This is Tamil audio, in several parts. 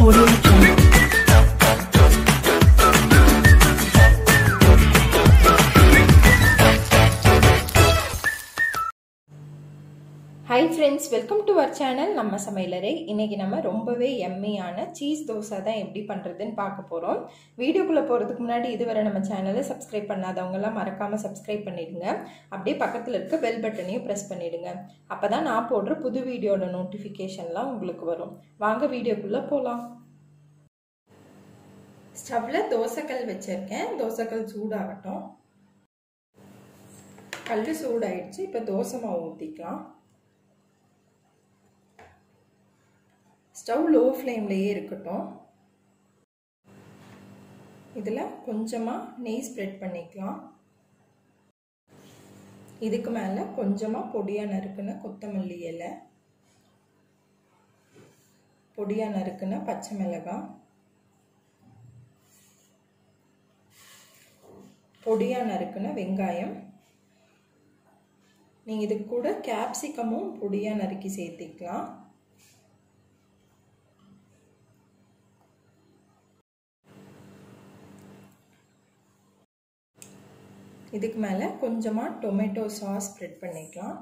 Audio Jungle. Hi friends welcome to our channel நம்ம சமையலறை இன்னைக்கு நம்ம ரொம்பவே எம்மியான சீஸ் தோசை தான் எப்படி பண்ணுறதுன்னு பார்க்க போகிறோம் வீடியோக்குள்ளே போகிறதுக்கு முன்னாடி இதுவரை நம்ம சேனலை சப்ஸ்கிரைப் பண்ணாதவங்கெல்லாம் மறக்காமல் சப்ஸ்கிரைப் பண்ணிடுங்க அப்படியே பக்கத்தில் இருக்க பெல் பட்டனையும் ப்ரெஸ் பண்ணிடுங்க அப்போ தான் நான் போடுற புது வீடியோட நோட்டிஃபிகேஷன்லாம் உங்களுக்கு வரும் வாங்க வீடியோக்குள்ளே போகலாம் ஸ்டவ்வில் தோசைக்கல் வச்சுருக்கேன் தோசைக்கல் சூடாகட்டும் கல் சூடாயிடுச்சு இப்போ தோசை மாவு ஊற்றிக்கலாம் ஸ்டவ் லோ ஃப்ளேம்லேயே இருக்கட்டும் இதில் கொஞ்சமாக நெய் ஸ்ப்ரெட் பண்ணிக்கலாம் இதுக்கு மேலே கொஞ்சமாக பொடியாக நறுக்குன கொத்தமல்லி இலை பொடியாக நறுக்குன பச்சை மிளகாய் பொடியாக நறுக்குன வெங்காயம் நீங்கள் இது கூட கேப்சிகமும் பொடியாக நறுக்கி சேர்த்திக்கலாம் இதுக்கு மேலே கொஞ்சமாக டொமேட்டோ சாஸ் ஸ்ப்ரெட் பண்ணிக்கலாம்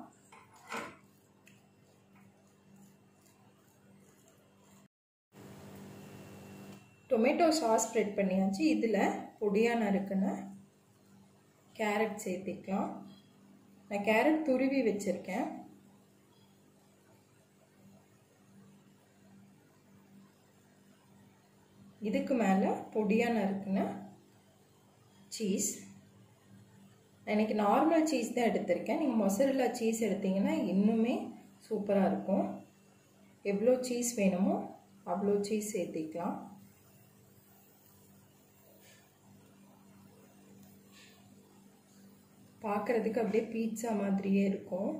டொமேட்டோ சாஸ் ஸ்ப்ரெட் பண்ணியாச்சு இதில் பொடியாக நறுக்குன கேரட் சேர்த்திக்கலாம் நான் கேரட் துருவி வச்சுருக்கேன் இதுக்கு மேலே பொடியாக நறுக்குன சீஸ் எனக்கு நார்மல் சீஸ் தான் எடுத்திருக்கேன் நீங்கள் மொசரில்லா சீஸ் எடுத்தீங்கன்னா இன்னுமே சூப்பராக இருக்கும் எவ்வளோ சீஸ் வேணுமோ அவ்வளோ சீஸ் சேர்த்திக்கலாம் பார்க்குறதுக்கு அப்படியே பீட்சா மாதிரியே இருக்கும்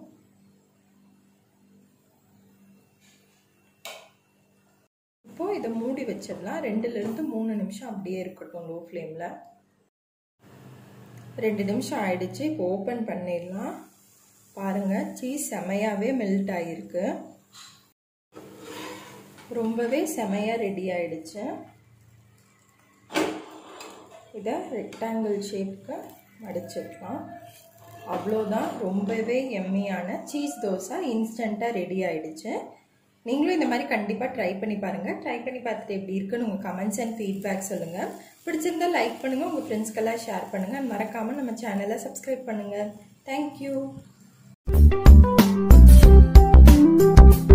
இப்போ இதை மூடி வச்சிடலாம் ரெண்டுலேருந்து மூணு நிமிஷம் அப்படியே இருக்கட்டும் லோ ஃப்ளேமில் ரெண்டு நிமிஷம் ஆயிடுச்சு இப்போ ஓப்பன் பண்ணிடலாம் பாருங்கள் சீஸ் செமையாகவே மெல்ட் ஆகிருக்கு ரொம்பவே செமையாக ரெடி ஆயிடுச்சு இதை ரெக்டாங்கிள் ஷேப்புக்கு மடிச்சிடலாம் அவ்வளோதான் ரொம்பவே எம்மியான சீஸ் தோசை இன்ஸ்டண்ட்டாக ரெடி ஆயிடுச்சு நீங்களும் இந்த மாதிரி கண்டிப்பாக ட்ரை பண்ணி பாருங்கள் ட்ரை பண்ணி பார்த்துட்டு எப்படி இருக்குன்னு உங்கள் கமெண்ட்ஸ் அண்ட் ஃபீட்பேக் சொல்லுங்கள் பிடிச்சிருந்தா லைக் பண்ணுங்கள் உங்கள் ஃப்ரெண்ட்ஸ்க்கெல்லாம் ஷேர் பண்ணுங்கள் மறக்காமல் நம்ம சேனலை சப்ஸ்கிரைப் பண்ணுங்கள் தேங்க்யூ